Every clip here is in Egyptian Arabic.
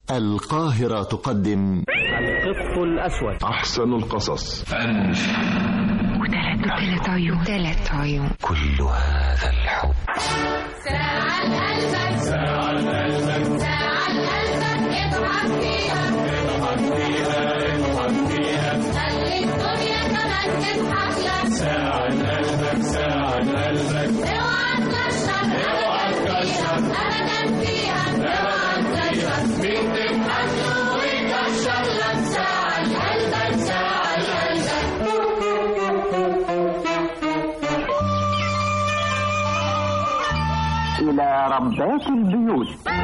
القاهرة تقدم القط الأسود أحسن القصص وثلاث وثلاث عيون ثلاث عيون كل هذا الحب ساعة قلبك ساعة قلبك ساعة قلبك اضحك فيها اضحك فيها اضحك فيها خلي الدنيا كمان تضحك لك ساعة قلبك ساعة قلبك اوعى تكشر اوعى تكشر ابدا فيها اوعى تكشر مين تضحك له ويكشر لك ساعة قلبك ساعة قلبك إلى ربات البيوت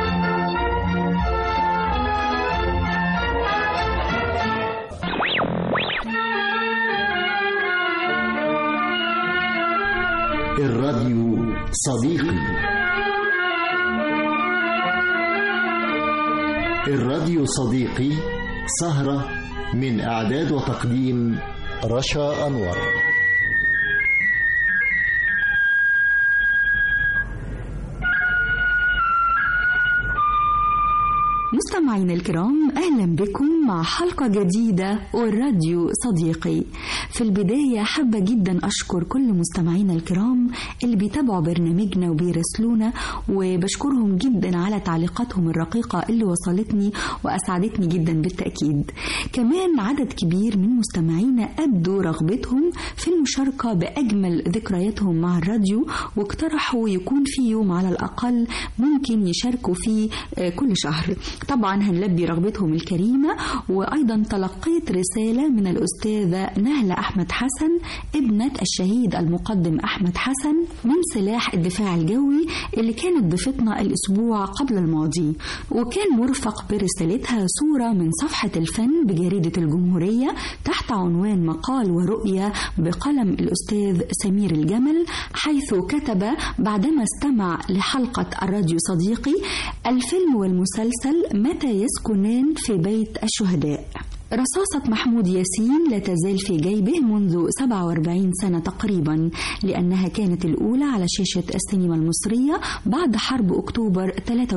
الراديو صديقي الراديو صديقي سهرة من إعداد وتقديم رشا أنور مستمعينا الكرام اهلا بكم مع حلقه جديده والراديو صديقي في البدايه حابه جدا اشكر كل مستمعينا الكرام اللي بيتابعوا برنامجنا وبيراسلونا وبشكرهم جدا على تعليقاتهم الرقيقه اللي وصلتني واسعدتني جدا بالتاكيد كمان عدد كبير من مستمعينا ابدوا رغبتهم في المشاركه باجمل ذكرياتهم مع الراديو واقترحوا يكون في يوم على الاقل ممكن يشاركوا فيه آه، كل شهر طبعا هنلبي رغبتهم الكريمة وأيضا تلقيت رسالة من الأستاذة نهلة أحمد حسن ابنة الشهيد المقدم أحمد حسن من سلاح الدفاع الجوي اللي كانت ضيفتنا الأسبوع قبل الماضي وكان مرفق برسالتها صورة من صفحة الفن بجريدة الجمهورية تحت عنوان مقال ورؤية بقلم الأستاذ سمير الجمل حيث كتب بعدما استمع لحلقة الراديو صديقي الفيلم والمسلسل متى يسكنان في بيت الشهداء رصاصة محمود ياسين لا تزال في جيبه منذ 47 سنة تقريبا لأنها كانت الأولى على شاشة السينما المصرية بعد حرب أكتوبر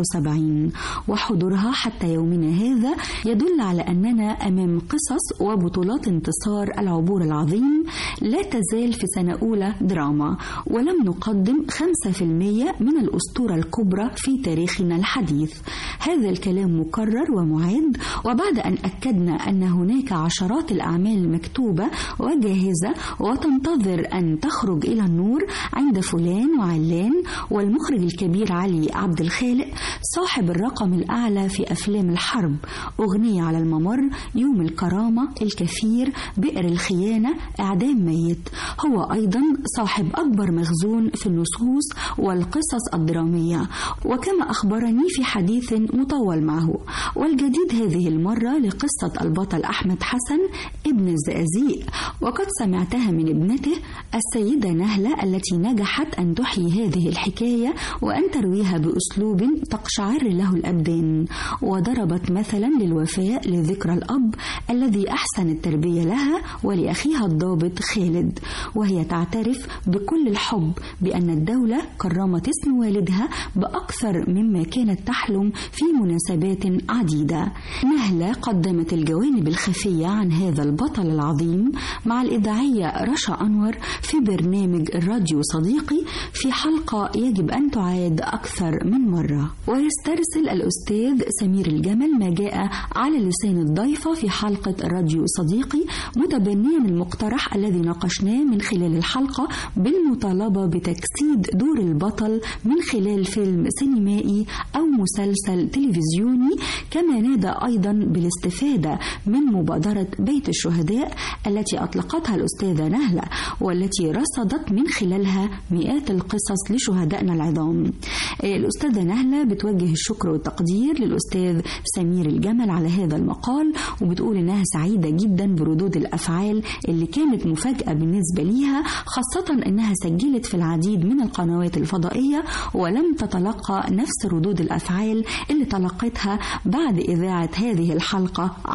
73 وحضورها حتى يومنا هذا يدل على أننا أمام قصص وبطولات انتصار العبور العظيم لا تزال في سنة أولى دراما ولم نقدم 5% من الأسطورة الكبرى في تاريخنا الحديث هذا الكلام مكرر ومعاد وبعد أن أكدنا أن هناك عشرات الأعمال المكتوبة وجاهزة وتنتظر أن تخرج إلى النور عند فلان وعلان والمخرج الكبير علي عبد الخالق صاحب الرقم الأعلى في أفلام الحرب أغنية على الممر يوم الكرامة الكثير بئر الخيانة إعدام ميت هو أيضا صاحب أكبر مخزون في النصوص والقصص الدرامية وكما أخبرني في حديث مطول معه والجديد هذه المرة لقصة البطل أحمد حسن ابن الزقازيق وقد سمعتها من ابنته السيدة نهلة التي نجحت أن تحيي هذه الحكاية وأن ترويها بأسلوب تقشعر له الأبدان وضربت مثلا للوفاء لذكرى الأب الذي أحسن التربية لها ولأخيها الضابط خالد وهي تعترف بكل الحب بأن الدولة كرمت اسم والدها بأكثر مما كانت تحلم في مناسبات عديدة نهلة قدمت الجوانب الخفية عن هذا البطل العظيم مع الإذاعية رشا أنور في برنامج الراديو صديقي في حلقة يجب أن تعاد أكثر من مرة ويسترسل الأستاذ سمير الجمل ما جاء على لسان الضيفة في حلقة الراديو صديقي متبنيا المقترح الذي ناقشناه من خلال الحلقة بالمطالبة بتجسيد دور البطل من خلال فيلم سينمائي أو مسلسل تلفزيوني كما نادى أيضا بالاستفادة من مبادرة بيت الشهداء التي أطلقتها الأستاذة نهلة والتي رصدت من خلالها مئات القصص لشهدائنا العظام الأستاذة نهلة بتوجه الشكر والتقدير للأستاذ سمير الجمل على هذا المقال وبتقول إنها سعيدة جدا بردود الأفعال اللي كانت مفاجأة بالنسبة ليها خاصة إنها سجلت في العديد من القنوات الفضائية ولم تتلقى نفس ردود الأفعال اللي تلقتها بعد إذاعة هذه الحلقة عبر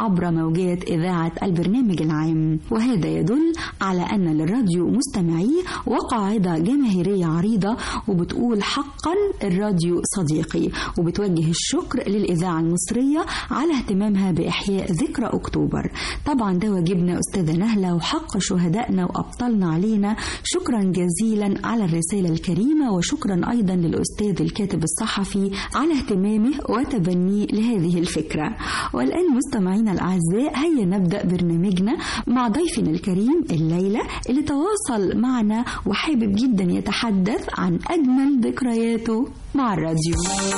موجات إذاعة البرنامج العام وهذا يدل على أن للراديو مستمعيه وقاعدة جماهيرية عريضة وبتقول حقا الراديو صديقي وبتوجه الشكر للإذاعة المصرية على اهتمامها بإحياء ذكرى أكتوبر طبعا ده واجبنا أستاذة نهلة وحق شهدائنا وأبطالنا علينا شكرا جزيلا على الرسالة الكريمة وشكرا أيضا للأستاذ الكاتب الصحفي على اهتمامه وتبنيه لهذه الفكرة والآن مستمعينا الأعزاء هيا نبدأ برنامجنا مع ضيفنا الكريم الليلة اللي تواصل معنا وحابب جدا يتحدث عن أجمل ذكرياته مع الراديو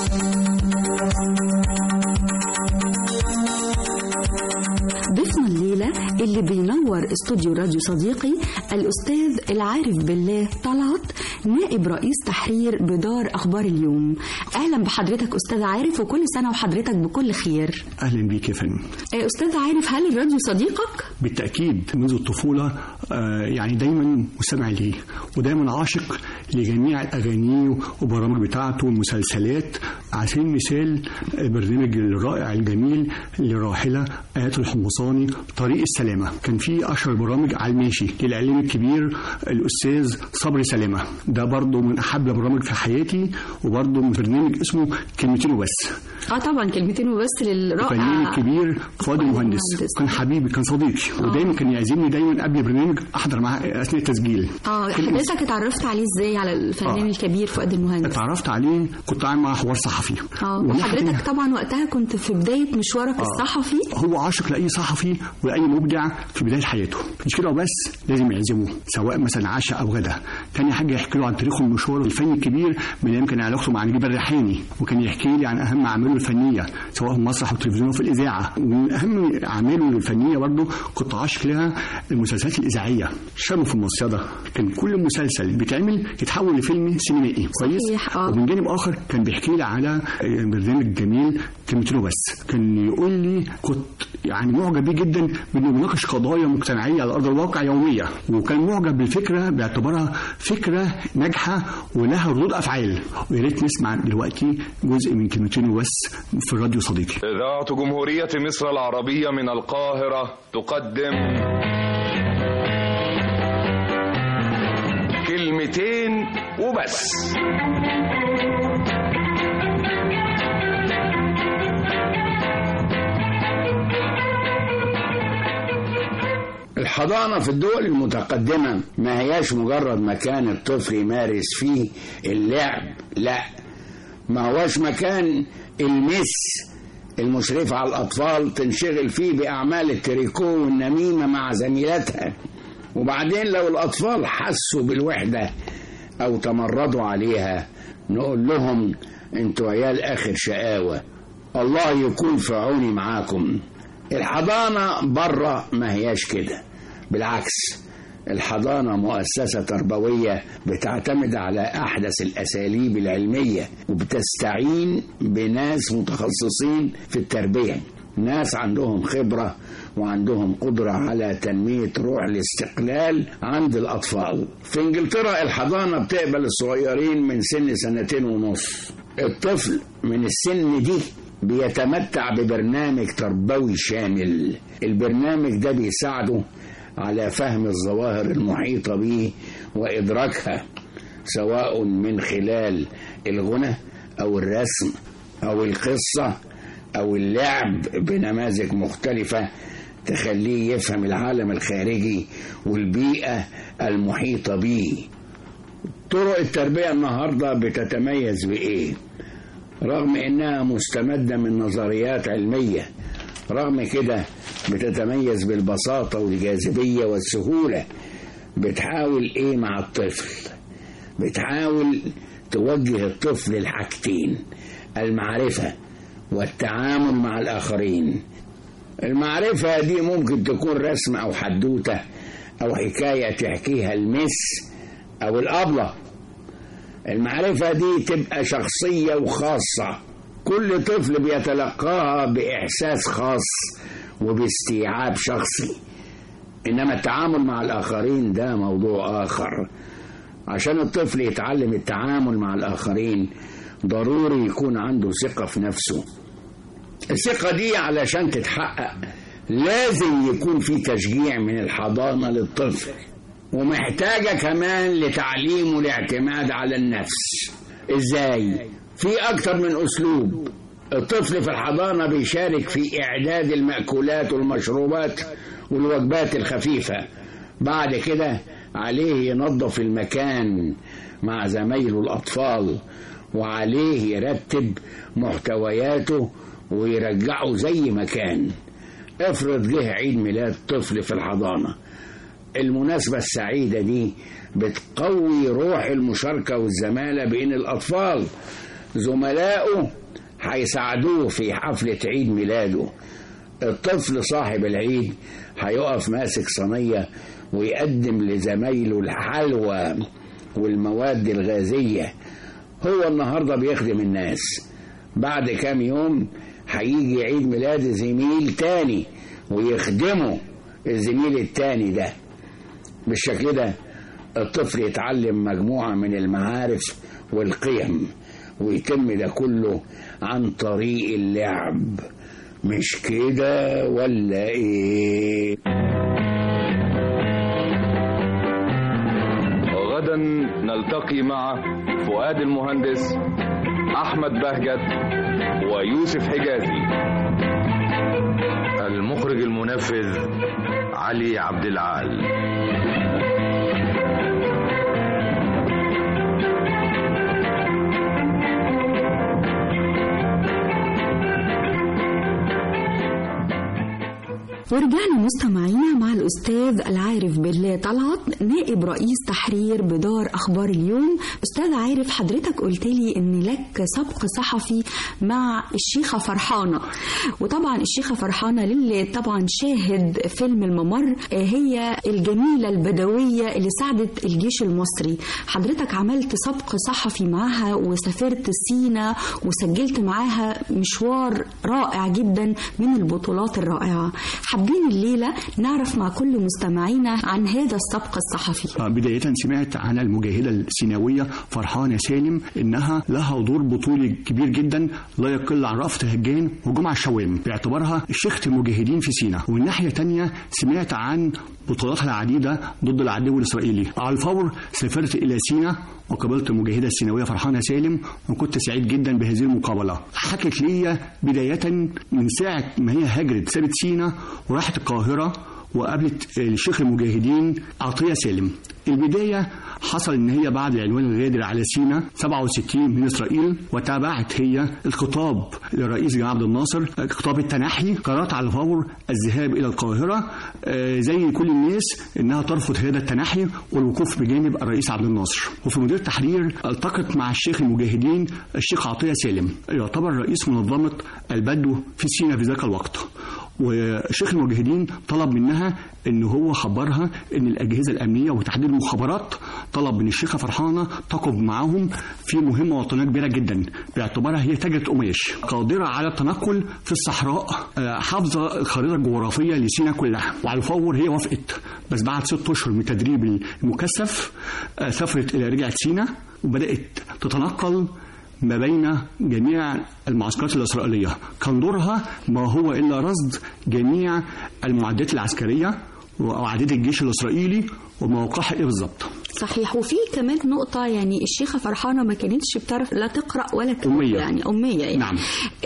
ضيفنا الليلة اللي بينور استوديو راديو صديقي الأستاذ العارف بالله طلعت نائب رئيس تحرير بدار أخبار اليوم أهلا بحضرتك أستاذ عارف وكل سنة وحضرتك بكل خير اهلا بيك يا فندم آه، أستاذ عارف هل الراديو صديقك؟ بالتاكيد منذ الطفوله آه، يعني دايما مستمع ليه ودايما عاشق لجميع الاغاني والبرامج بتاعته والمسلسلات على سبيل المثال البرنامج الرائع الجميل للراحله ايات الحمصاني طريق السلامه كان في اشهر برامج على الماشي للاعلام الكبير الاستاذ صبري سلامه ده برضه من احب البرامج في حياتي وبرضه من برنامج اسمه كلمتين وبس اه طبعا كلمتين وبس للرائع الفنان الكبير فؤاد المهندس كان حبيبي كان صديقي ودايما كان يعزمني دايما قبل البرنامج احضر معاه اثناء التسجيل اه كل حضرتك اتعرفت عليه ازاي على الفنان آه. الكبير فؤاد المهندس اتعرفت عليه كنت عامل معاه حوار صحفي اه وناحية وحضرتك إن طبعا وقتها كنت في بداية مشوارك الصحفي هو عاشق لاي صحفي ولاي مبدع في بدايه حياته مش كده وبس لازم يعزمه سواء مثلا عشاء او غدا تاني حاجه يحكي له عن تاريخه المشوار الفني الكبير من ايام كان علاقته مع نجيب الريحاني وكان يحكي لي عن اهم اعماله الفنيه سواء في المسرح والتلفزيون وفي الاذاعه ومن اهم اعماله الفنيه برضه كنت عاشق لها المسلسلات الاذاعيه شامه في المصيده كان كل مسلسل بيتعمل يتحول لفيلم سينمائي كويس صحيح، آه. ومن جانب اخر كان بيحكي لي على برنامج جميل كلمتين بس كان يقول لي كنت يعني معجب بيه جدا بانه بيناقش قضايا مجتمعيه على ارض الواقع يوميه وكان معجب بالفكره باعتبارها فكره ناجحه ولها ردود افعال ويا ريت نسمع دلوقتي جزء من كلمتين وبس في الراديو صديقي إذاعة جمهورية مصر العربية من القاهرة تقدم كلمتين وبس الحضانة في الدول المتقدمة ما هياش مجرد مكان الطفل يمارس فيه اللعب لا ما هوش مكان المس المشرفة على الأطفال تنشغل فيه بأعمال التريكو والنميمة مع زميلاتها وبعدين لو الأطفال حسوا بالوحدة أو تمردوا عليها نقول لهم انتوا عيال آخر شقاوة الله يكون في عوني معاكم الحضانة بره ما هياش كده بالعكس الحضانة مؤسسة تربوية بتعتمد على أحدث الأساليب العلمية وبتستعين بناس متخصصين في التربية ناس عندهم خبرة وعندهم قدرة على تنمية روح الاستقلال عند الأطفال في إنجلترا الحضانة بتقبل الصغيرين من سن سنتين ونص الطفل من السن دي بيتمتع ببرنامج تربوي شامل البرنامج ده بيساعده على فهم الظواهر المحيطة به وإدراكها سواء من خلال الغنى أو الرسم أو القصة أو اللعب بنماذج مختلفة تخليه يفهم العالم الخارجي والبيئة المحيطة به طرق التربية النهاردة بتتميز بإيه؟ رغم إنها مستمدة من نظريات علمية رغم كده بتتميز بالبساطة والجاذبية والسهولة بتحاول إيه مع الطفل؟ بتحاول توجه الطفل لحاجتين المعرفة والتعامل مع الآخرين المعرفة دي ممكن تكون رسم أو حدوتة أو حكاية تحكيها المس أو الأبلة المعرفة دي تبقى شخصية وخاصة كل طفل بيتلقاها بإحساس خاص وباستيعاب شخصي إنما التعامل مع الآخرين ده موضوع آخر عشان الطفل يتعلم التعامل مع الآخرين ضروري يكون عنده ثقة في نفسه الثقة دي علشان تتحقق لازم يكون في تشجيع من الحضانة للطفل ومحتاجة كمان لتعليم والاعتماد على النفس ازاي في اكتر من اسلوب الطفل في الحضانة بيشارك في اعداد المأكولات والمشروبات والوجبات الخفيفة بعد كده عليه ينظف المكان مع زمايله الأطفال وعليه يرتب محتوياته ويرجعه زي ما كان افرض جه عيد ميلاد طفل في الحضانة المناسبة السعيدة دي بتقوي روح المشاركة والزمالة بين الأطفال زملائه هيساعدوه في حفلة عيد ميلاده الطفل صاحب العيد هيقف ماسك صينية ويقدم لزمايله الحلوى والمواد الغازية هو النهاردة بيخدم الناس بعد كام يوم هيجي عيد ميلاد زميل تاني ويخدمه الزميل التاني ده بالشكل ده الطفل يتعلم مجموعة من المعارف والقيم ويتم ده كله عن طريق اللعب مش كده ولا ايه غدا نلتقي مع فؤاد المهندس احمد بهجت ويوسف حجازي المخرج المنفذ علي عبد العال ورجعنا مستمعينا مع الأستاذ العارف بالله طلعت نائب رئيس تحرير بدار أخبار اليوم أستاذ عارف حضرتك قلت لي إن لك سبق صحفي مع الشيخة فرحانة وطبعا الشيخة فرحانة للي طبعا شاهد فيلم الممر هي الجميلة البدوية اللي ساعدت الجيش المصري حضرتك عملت سبق صحفي معاها وسافرت سينا وسجلت معاها مشوار رائع جدا من البطولات الرائعة حابين الليلة نعرف مع كل مستمعينا عن هذا السبق الصحفي آه، بداية سمعت عن المجاهدة السيناوية فرحانة سالم إنها لها دور بطولي كبير جدا لا يقل عن رأفت هجان وجمعة الشوام باعتبارها شيخة المجاهدين في سينا ومن ناحية تانية سمعت عن بطولاتها العديدة ضد العدو الإسرائيلي على الفور سافرت إلى سينا وقابلت المجاهدة السيناوية فرحانة سالم وكنت سعيد جدا بهذه المقابلة حكت لي بداية من ساعة ما هي هاجرت سابت سينا وراحت القاهرة وقابلت الشيخ المجاهدين عطية سالم البداية حصل ان هي بعد العنوان الغادر على سينا 67 من اسرائيل وتابعت هي الخطاب للرئيس جمال عبد الناصر خطاب التنحي قررت على الفور الذهاب الى القاهره آه، زي كل الناس انها ترفض هذا التنحي والوقوف بجانب الرئيس عبد الناصر وفي مدير التحرير التقت مع الشيخ المجاهدين الشيخ عطيه سالم يعتبر رئيس منظمه البدو في سينا في ذاك الوقت وشيخ المجاهدين طلب منها ان هو خبرها ان الاجهزه الامنيه وتحديد المخابرات طلب من الشيخه فرحانه تقف معاهم في مهمه وطنيه كبيره جدا باعتبارها هي تاجره قماش قادره على التنقل في الصحراء آه، حافظه الخريطه الجغرافيه لسينا كلها وعلى الفور هي وافقت بس بعد ست اشهر من التدريب المكثف آه، سافرت الى رجعت سينا وبدات تتنقل ما بين جميع المعسكرات الإسرائيلية كان دورها ما هو إلا رصد جميع المعدات العسكرية وأعداد الجيش الإسرائيلي ومواقعها إيه بالظبط صحيح وفي كمان نقطة يعني الشيخة فرحانة ما كانتش بتعرف لا تقرأ ولا تكتب أمية. يعني أمية يعني نعم.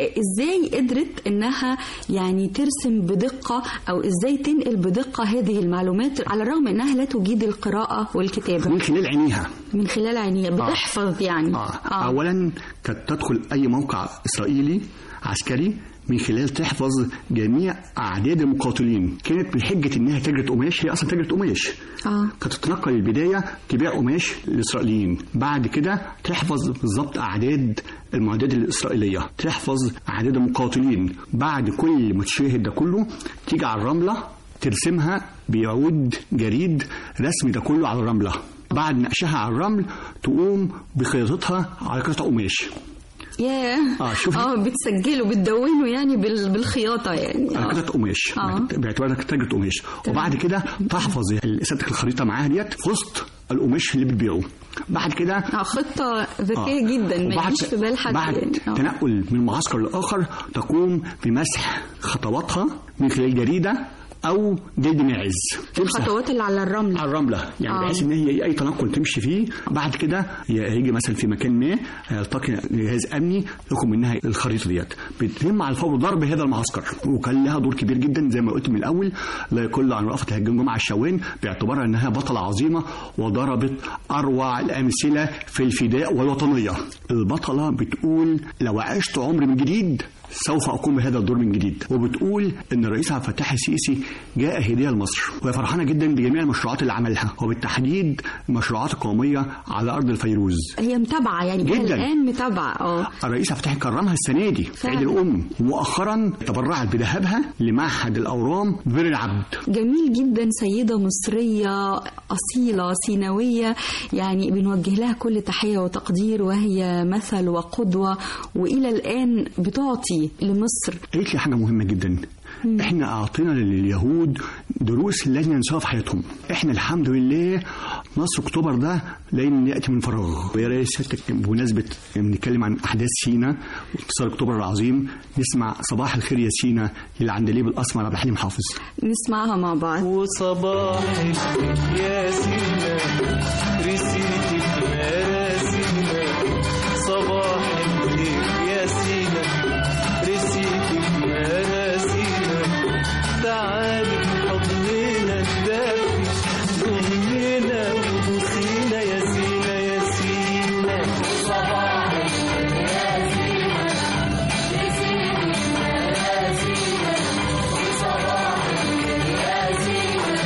ازاي قدرت انها يعني ترسم بدقة او ازاي تنقل بدقة هذه المعلومات على الرغم انها لا تجيد القراءة والكتابة من خلال عينيها من خلال عينيها بتحفظ يعني آه. آه. أولا كانت تدخل أي موقع إسرائيلي عسكري من خلال تحفظ جميع أعداد المقاتلين كانت بحجة إنها تاجرة قماش هي أصلا تاجرة قماش اه كانت تتنقل البداية تبيع قماش للإسرائيليين بعد كده تحفظ بالظبط أعداد المعدات الإسرائيلية تحفظ أعداد المقاتلين بعد كل ما تشاهد ده كله تيجي على الرملة ترسمها بعود جريد رسم ده كله على الرملة بعد نقشها على الرمل تقوم بخياطتها على قطع قماش ياه آه، شوفي. اه بتسجله بتدونه يعني بال- بالخياطة يعني على آه. قطعة قماش آه. باعتبارها تاجرة قماش وبعد كده تحفظ سيادتك الخريطة معاها ديت في وسط القماش اللي بتبيعه بعد كده آه، خطة ذكية جدا ما وبعد- يجيش في بال حد بعد يعني. آه. تنقل من معسكر لآخر تقوم بمسح خطواتها من خلال جريدة أو جلد ماعز تمسح الخطوات اللي على الرمل على الرملة يعني آه. بحيث ان هي اي تنقل تمشي فيه بعد كده ي- هيجي مثلا في مكان ما يلتقي جهاز امني ياخد منها الخريطه ديت بيتم على الفور ضرب هذا المعسكر وكان لها دور كبير جدا زي ما قلت من الاول لا يقل عن رأفت هجان جمعه الشوان باعتبارها انها بطله عظيمه وضربت اروع الامثله في الفداء والوطنيه البطله بتقول لو عشت عمري من جديد سوف أقوم بهذا الدور من جديد وبتقول إن الرئيس عبد الفتاح السيسي جاء هدية لمصر وهي فرحانة جدا بجميع المشروعات اللي عملها وبالتحديد المشروعات القومية على أرض الفيروز هي متابعة يعني هي جداً. الآن متابعة اه الرئيس عبد الفتاح كرمها السنة دي في عيد فعلا. الأم ومؤخرا تبرعت بذهبها لمعهد الأورام بر العبد جميل جدا سيدة مصرية أصيلة سيناوية يعني بنوجه لها كل تحية وتقدير وهي مثل وقدوة وإلى الآن بتعطي لمصر قالت لي حاجة مهمة جدا احنا اعطينا لليهود دروس لن ينسوها في حياتهم احنا الحمد لله نصر اكتوبر ده لن ياتي من فراغ ويا ريت سيادتك بمناسبه بنتكلم عن احداث سينا وانتصار اكتوبر العظيم نسمع صباح الخير يا سينا للعندليب الاسمر عبد الحليم حافظ نسمعها مع بعض وصباحك يا سينا رسيتك مراسينا صباحك يا سينا رسيتك مراسينا تعالي حضننا الدافي ضمنا وبوسينا يا سينا يا سينا صباحك يا سينا رسيتك مراسينا صباحك يا سينا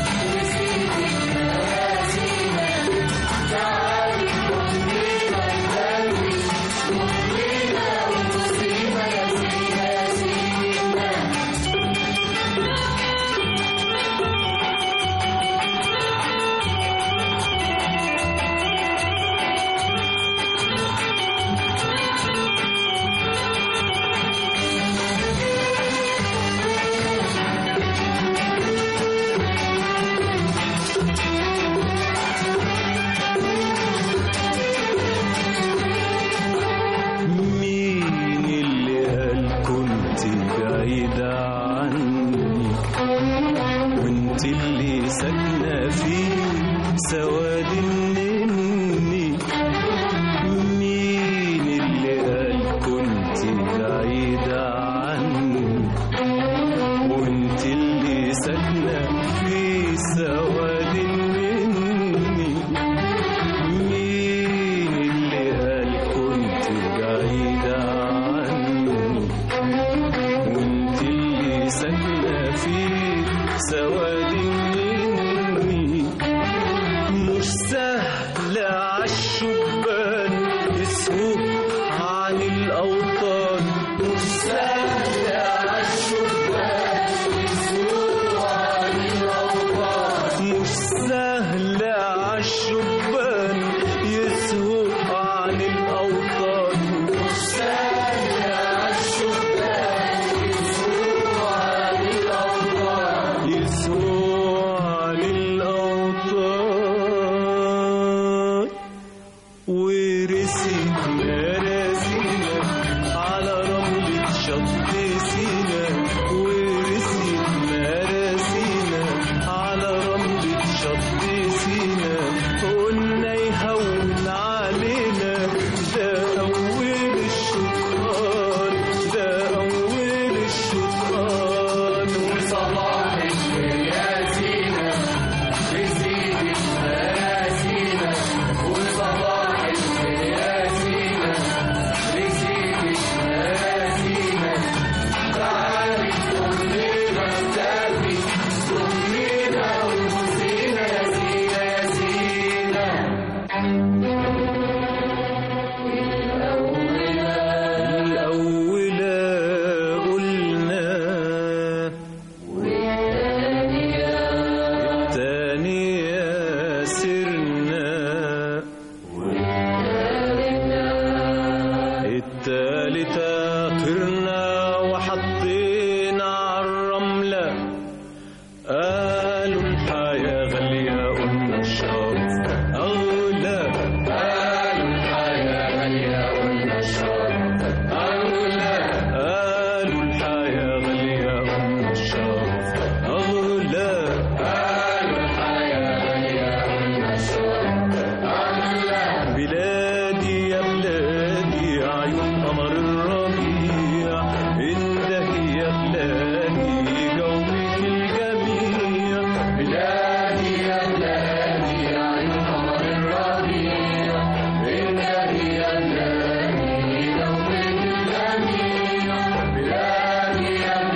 مين اللي قال كنت بعيدة عني وانت اللي ساكنة في سواد مني مين اللي قال كنت بعيدة عني وانت اللي ساكنة في سواد مني مين اللي قال كنت بعيدة عني وانت اللي ساكنة في سواد مني مش سهل عالشبان يسهو عن الأوطان مش سهل عالشبان يسهو عن الأوطان مش سهل عالشبان يسهو عن الأوطان مش سهل عالشبان يسهو عن الأوطان يسهو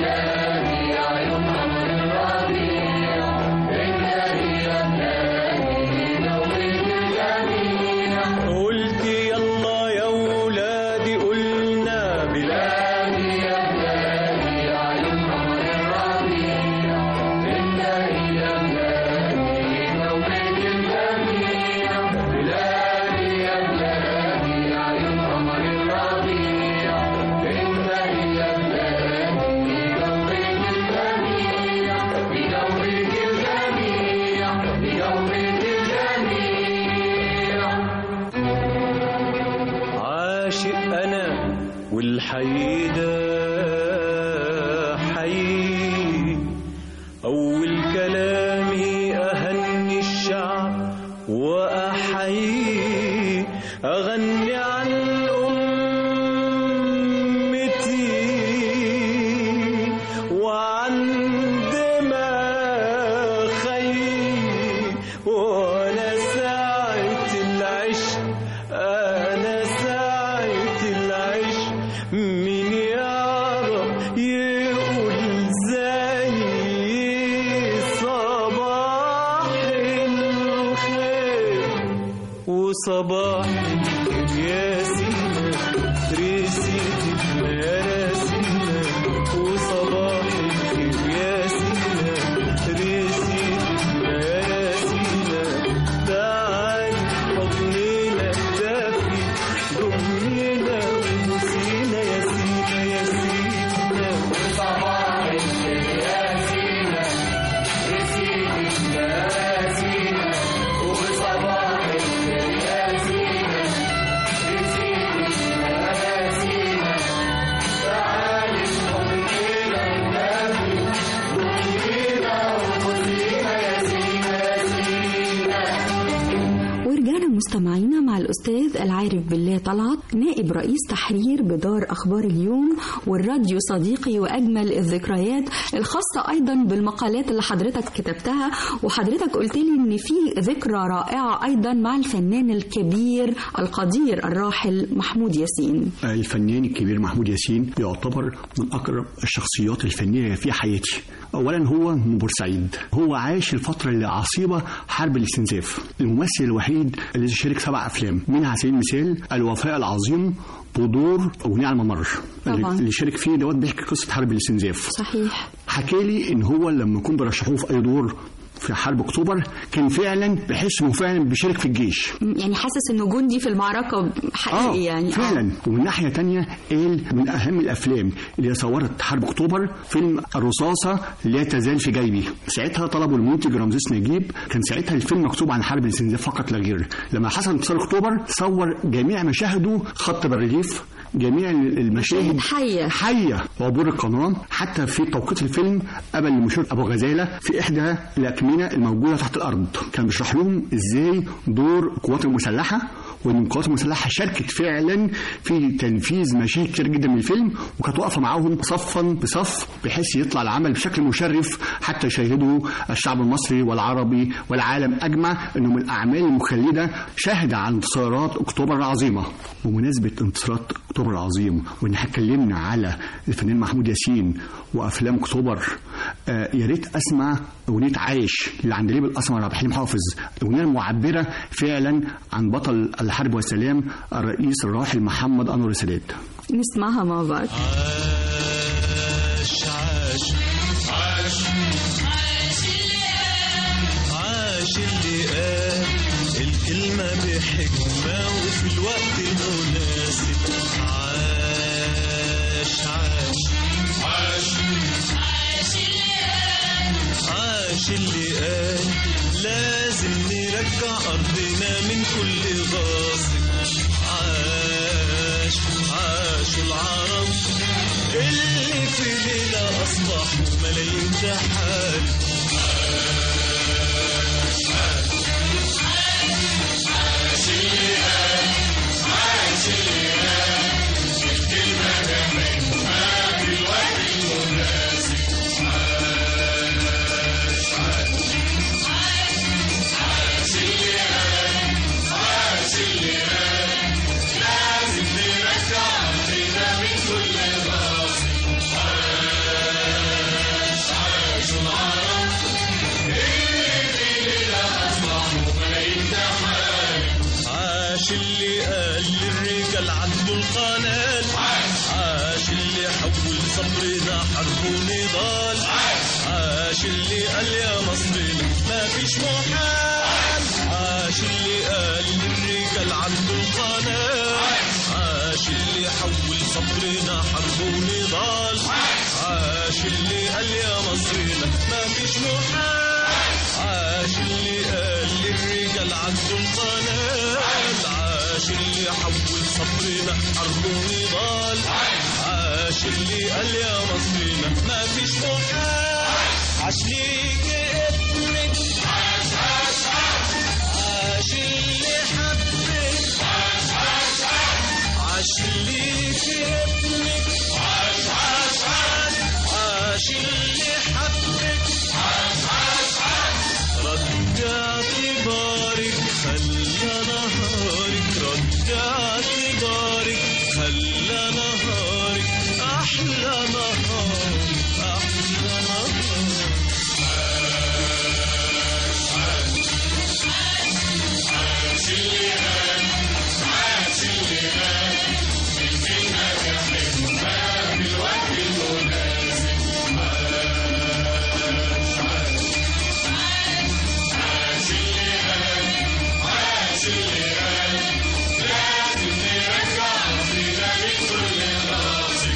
قلت يلا يا ولادي قلنا بلادي يا بلادي يا عيون قمر الربيع بلادي يا بلادي نومك الجميع بلادي يا بلادي يا عيون قمر الربيع بلادي يا بلادي نومك الجميع بنومك الجميع بنومك الجميع عاشق انا والحي ده حي اول كلامي اهني الشعب واحيي اغني عن امتي وعن دماغي وانا ساعة العشق انا ساعة العشق مين يعرف يقول زي صباح الخير وصباح يا سينا رسيت مراسينا وصباح الخير يا سينا رسيت مراسينا تعال حضننا دافي ضمنا ومسينا يا سينا يا سينا وصباح الخير يا سينا رسيت مراسينا وصباح الخير يا سينا ورجعنا مستمعينا مع الأستاذ العارف بالله طلعت نائب رئيس تحرير بدار أخبار اليوم والراديو صديقي وأجمل الذكريات الخاصة أيضا بالمقالات اللي حضرتك كتبتها وحضرتك قلت لي إن في ذكرى رائعة أيضا مع الفنان الكبير القدير الراحل محمود ياسين الفنان الكبير محمود ياسين يعتبر من أقرب الشخصيات الفنية في حياتي أولا هو من بورسعيد هو عاش الفترة العصيبة حرب الاستنزاف الممثل الوحيد الذي شارك سبع أفلام منها على سبيل المثال الوفاء العظيم بدور أغنية على الممر طبعاً. اللي شارك فيه دوت بيحكي قصة حرب الاستنزاف صحيح حكى لي ان هو لما يكون بيرشحوه في اي دور في حرب اكتوبر كان فعلا بيحس انه فعلا بيشارك في الجيش يعني حاسس إنه جندي في المعركة حقيقي يعني فعلا ومن ناحيه تانية قال من اهم الافلام اللي صورت حرب اكتوبر فيلم الرصاصه لا تزال في جيبي ساعتها طلبوا المنتج رمزيس نجيب كان ساعتها الفيلم مكتوب عن حرب الاستنزاف فقط لا غير لما حصل انتصار اكتوبر صور جميع مشاهده خط بالريليف جميع المشاهد حية حية وعبور القناة حتى في توقيت الفيلم قبل المشير أبو غزالة في إحدى الأكمنة الموجودة تحت الأرض كان بيشرح لهم إزاي دور القوات المسلحة وان القوات المسلحه شاركت فعلا في تنفيذ مشاهد كتير جدا من الفيلم وكانت واقفه معاهم صفا بصف بحيث يطلع العمل بشكل مشرف حتى يشاهده الشعب المصري والعربي والعالم اجمع انه من الاعمال المخلده شاهد على انتصارات اكتوبر العظيمه بمناسبه انتصارات اكتوبر العظيم وان احنا اتكلمنا على الفنان محمود ياسين وافلام اكتوبر آه يا ريت اسمع اغنيه عايش للعندليب الاسمر عبد الحليم حافظ الاغنيه المعبره فعلا عن بطل الحرب والسلام الرئيس الراحل محمد انور السادات نسمعها مع بعض عاش عاش عاش عاش اللي قال الكلمة بحكمة وفي الوقت المناسب عاش عاش عاش عاش اللي قال لازم نرجع أرضنا من كل غاصب عاش عاش العرب اللي في ليلة أصبحوا ملايين تحال عاش عاش عاش اللي قال عاش اللي قال الكلمة بحكمة في الوقت المناسب عاش عاش عاش اللي قال عاش اللي قال لازم نرجع أرضنا من كل غاصب عاش حرب ونضال عاش اللي قال يا مصرنا ما فيش محال عاش اللي قال للرجال عنده القناة عاش اللي حول صبرنا حرب ونضال عاش اللي قال يا مصرنا ما فيش محال عاش اللي قال للرجال عنده القناة عاش اللي حول صبرنا حرب ونضال عاش اللي قال يا مصرنا ما فيش محال عاش ليك ابنك عاش عاش عاش اللي حبك عاش عاش عاش ليك ابنك عاش عاش عاش عاش اللي حبك عاش عاش عاش رد اعتبارك خلى نهارك رد اعتبارك خلى نهارك احلى نهار احلى نهار عاش اللي قال عاش اللي قال من فينا تحبنا بالوقت المناسب عاش عاش عاش اللي قال عاش اللي قال لازم نرجع فينا لكل ناصب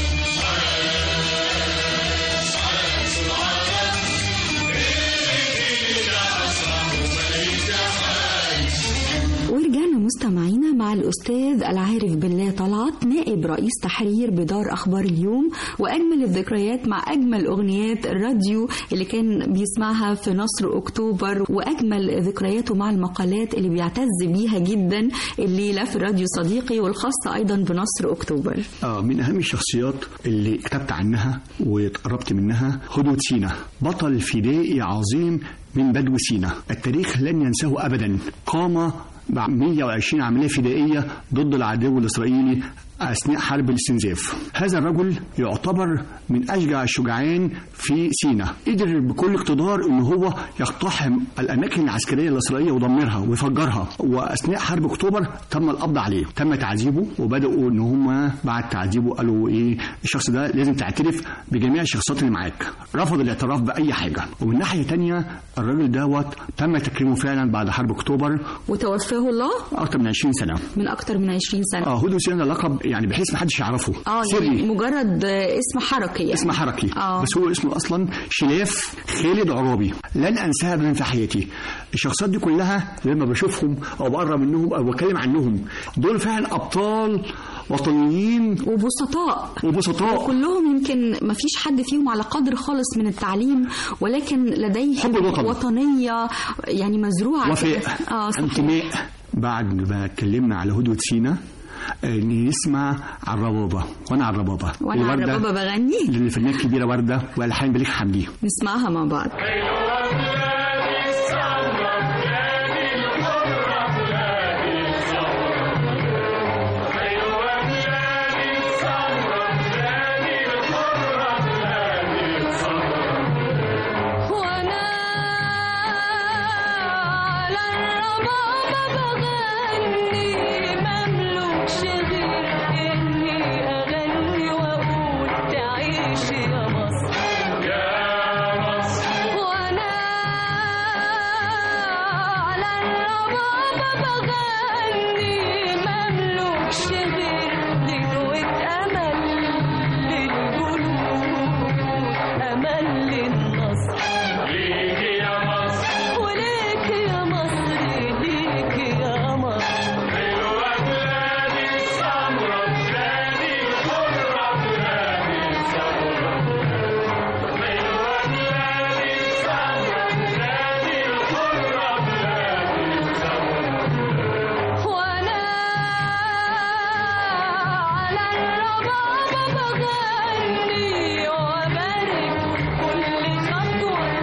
عاش عاش العرب اللي فينا أصلح وملايين حاج ورجعنا مستمعينا مع الأستاذ العارف بالله طلعت نائب رئيس تحرير بدار أخبار اليوم وأجمل الذكريات مع أجمل أغنيات الراديو اللي كان بيسمعها في نصر أكتوبر وأجمل ذكرياته مع المقالات اللي بيعتز بيها جدا الليلة في الراديو صديقي والخاصة أيضا بنصر أكتوبر آه من أهم الشخصيات اللي كتبت عنها وتقربت منها هدود سينا بطل فدائي عظيم من بدو سينا التاريخ لن ينساه أبدا قام مع 120 عملية فدائية ضد العدو الإسرائيلي أثناء حرب الاستنزاف هذا الرجل يعتبر من أشجع الشجعان في سيناء قدر بكل اقتدار أنه هو يقتحم الأماكن العسكرية الإسرائيلية ودمرها ويفجرها وأثناء حرب أكتوبر تم القبض عليه تم تعذيبه وبدأوا أن هم بعد تعذيبه قالوا إيه الشخص ده لازم تعترف بجميع الشخصيات اللي معاك رفض الاعتراف بأي حاجة ومن ناحية تانية الراجل دوت تم تكريمه فعلا بعد حرب أكتوبر وتوفاه الله أكثر من 20 سنة من أكتر من 20 سنة اه هدو سينا لقب يعني بحيث ما حدش يعرفه اه يعني مجرد آه، اسم حركي يعني. اسم حركي آه. بس هو اسمه اصلا شلاف خالد عرابي لن انساها ابدا في حياتي الشخصيات دي كلها لما بشوفهم او بقرب منهم او بتكلم عنهم دول فعلا ابطال وطنيين وبسطاء وبسطاء وكلهم يمكن ما فيش حد فيهم على قدر خالص من التعليم ولكن لديه حب الوطن. وطنية يعني مزروعة وفاء اه صحيح. انتماء بعد ما اتكلمنا على هدوء سينا آه، نسمع على الربابة وانا على الربابة وانا على الوردة الربابة بغني للفنانة الكبيرة وردة والحان بليغ حمدي نسمعها مع بعض وانا على الربابة بغني مملوكش غير اني اغني واقول تعيش يا مصر يا مصر وانا على الربابة بغني مملوكش غير لجوة امل للقلوب امل للنصر ليك يا مصر وليك يا مصر ليك يا مصر حلوة بلادي السمرة بلادي الحرة بلادي السمرة حلوة بلادي السمرة بلادي الحرة بلادي السمرة وانا على الربابة بغني وبارك كل خطوة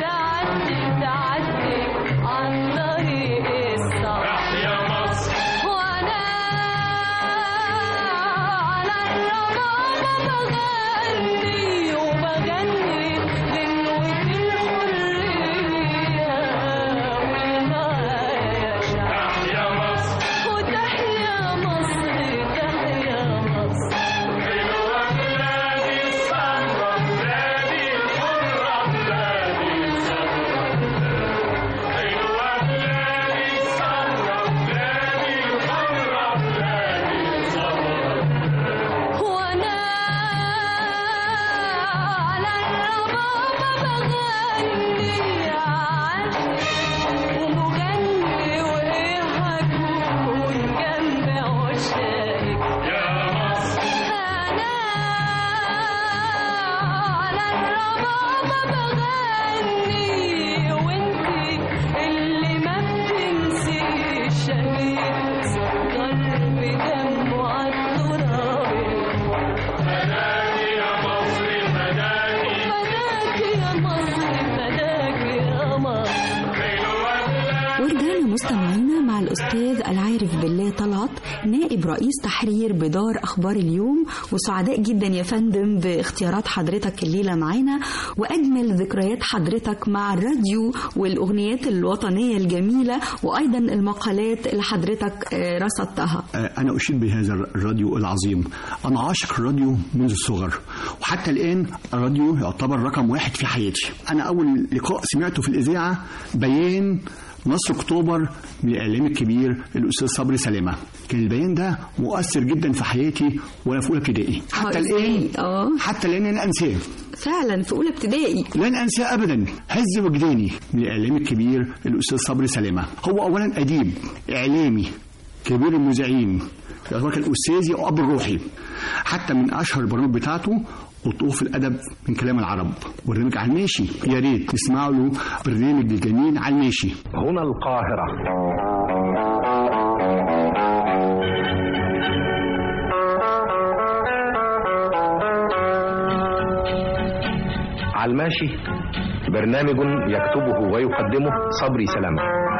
مستمعينا مع الأستاذ العارف بالله طلعت نائب رئيس تحرير بدار أخبار اليوم وسعداء جدا يا فندم باختيارات حضرتك الليلة معانا وأجمل ذكريات حضرتك مع الراديو والأغنيات الوطنية الجميلة وأيضا المقالات اللي حضرتك آه، رصدتها أنا أشيد بهذا الراديو العظيم أنا عاشق الراديو منذ الصغر وحتى الآن الراديو يعتبر رقم واحد في حياتي أنا أول لقاء سمعته في الإذاعة بيان نصر أكتوبر من الإعلام الكبير الأستاذ صبري سلامة كان البيان ده مؤثر جدا في حياتي وأنا في أولى ابتدائي حتى آه، إزاي؟ الآن آه. حتى الآن أنا أنساه فعلا في أولى ابتدائي لن أنساه أبدا هز وجداني من الإعلام الكبير الأستاذ صبري سلامة هو أولا أديب إعلامي كبير المذيعين يعتبر كان أستاذي وأب الروحي حتى من أشهر البرامج بتاعته قطوف الأدب من كلام العرب برنامج على الماشي يا ريت تسمعوا له برنامج الجميل على الماشي هنا القاهرة على الماشي برنامج يكتبه ويقدمه صبري سلامة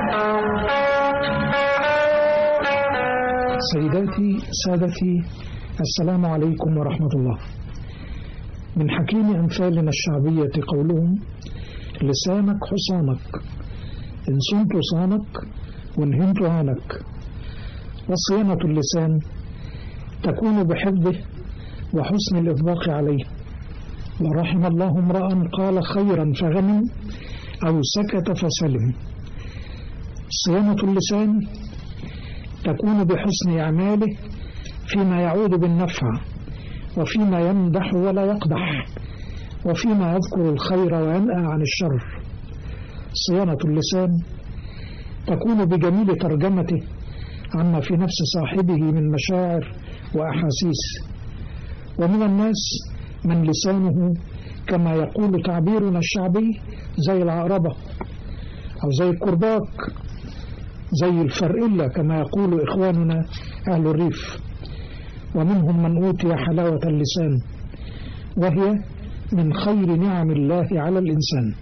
سيداتي سادتي السلام عليكم ورحمة الله من حكيم أمثالنا الشعبية قولهم لسانك حصانك إن صنت صانك وإن هنت هانك وصيانة اللسان تكون بحفظه وحسن الإطباق عليه ورحم الله امرأ قال خيرا فغنم أو سكت فسلم صيانة اللسان تكون بحسن أعماله فيما يعود بالنفع وفيما يمدح ولا يقدح وفيما يذكر الخير وينأى عن الشر صيانة اللسان تكون بجميل ترجمته عما في نفس صاحبه من مشاعر وأحاسيس ومن الناس من لسانه كما يقول تعبيرنا الشعبي زي العقربة أو زي الكرباك زي الفرقلة كما يقول إخواننا أهل الريف ومنهم من أوتي حلاوة اللسان وهي من خير نعم الله على الإنسان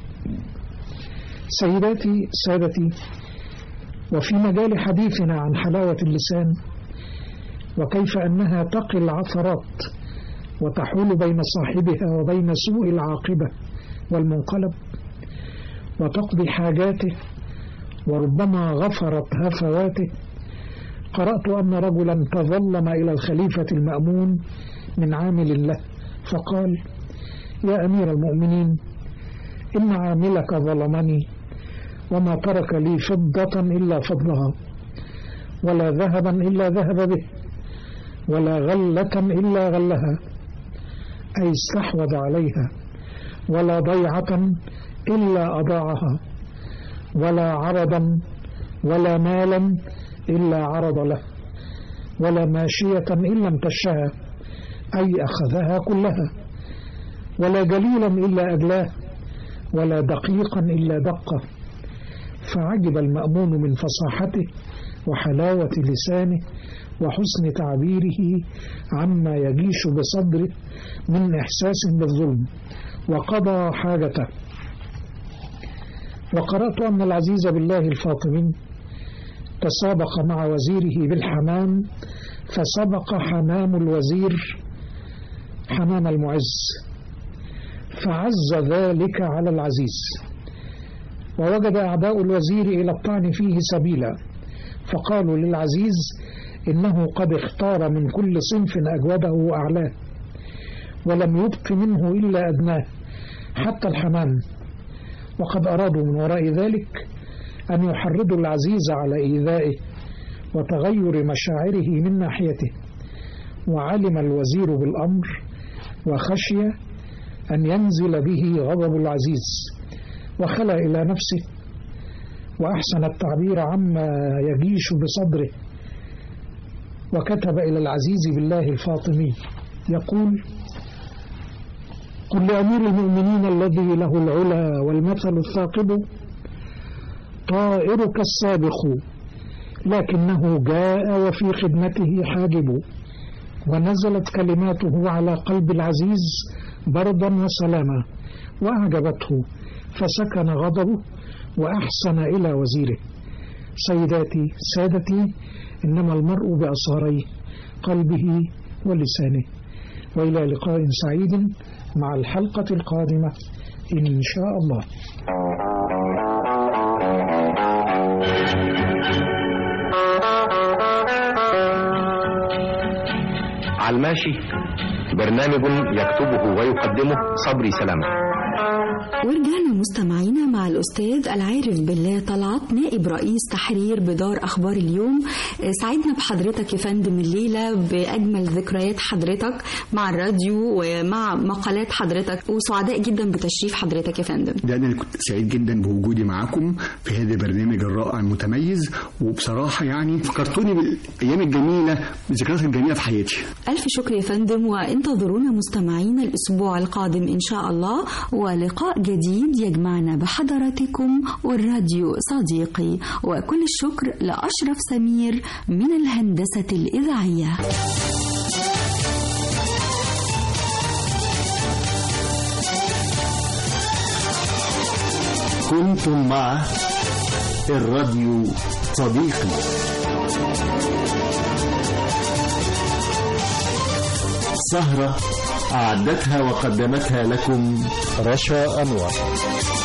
سيداتي سادتي وفي مجال حديثنا عن حلاوة اللسان وكيف أنها تقي العثرات وتحول بين صاحبها وبين سوء العاقبة والمنقلب وتقضي حاجاته وربما غفرت هفواته قرأت أن رجلا تظلم إلى الخليفة المأمون من عامل له فقال يا أمير المؤمنين إن عاملك ظلمني وما ترك لي فضة إلا فضلها ولا ذهبا إلا ذهب به ولا غلة إلا غلها أي استحوذ عليها ولا ضيعة إلا أضاعها ولا عرضا ولا مالا إلا عرض له ولا ماشية إلا امتشها أي أخذها كلها ولا جليلا إلا أدلاه ولا دقيقا إلا دقه فعجب المأمون من فصاحته وحلاوة لسانه وحسن تعبيره عما يجيش بصدره من إحساس بالظلم وقضى حاجته وقرأت أن العزيز بالله الفاطمي تسابق مع وزيره بالحمام فسبق حمام الوزير حمام المعز فعز ذلك على العزيز ووجد أعداء الوزير إلى الطعن فيه سبيلا فقالوا للعزيز إنه قد اختار من كل صنف أجوده وأعلاه ولم يبق منه إلا أدناه حتى الحمام وقد أرادوا من وراء ذلك أن يحرضوا العزيز على إيذائه وتغير مشاعره من ناحيته وعلم الوزير بالأمر وخشي أن ينزل به غضب العزيز وخلى إلى نفسه وأحسن التعبير عما يجيش بصدره وكتب إلى العزيز بالله الفاطمي يقول قل لأمير المؤمنين الذي له العلا والمثل الثاقب طائرك السابق لكنه جاء وفي خدمته حاجب ونزلت كلماته على قلب العزيز بردا وسلاما وأعجبته فسكن غضبه وأحسن إلى وزيره سيداتي سادتي إنما المرء بأصغريه قلبه ولسانه وإلى لقاء سعيد مع الحلقة القادمة إن شاء الله على الماشي برنامج يكتبه ويقدمه صبري سلامة ورجعنا مستمعينا مع الأستاذ العارف بالله طلعت نائب رئيس تحرير بدار أخبار اليوم سعدنا بحضرتك يا فندم الليلة بأجمل ذكريات حضرتك مع الراديو ومع مقالات حضرتك وسعداء جدا بتشريف حضرتك يا فندم ده أنا كنت سعيد جدا بوجودي معاكم في هذا البرنامج الرائع المتميز وبصراحة يعني فكرتوني بالأيام الجميلة بالذكريات الجميلة في حياتي ألف شكر يا فندم وانتظرونا مستمعينا الأسبوع القادم إن شاء الله ولقاء جديد يجمعنا بحضراتكم والراديو صديقي وكل الشكر لأشرف سمير من الهندسة الإذاعية كنتم مع الراديو صديقي سهرة أعدتها وقدمتها لكم رشا أنور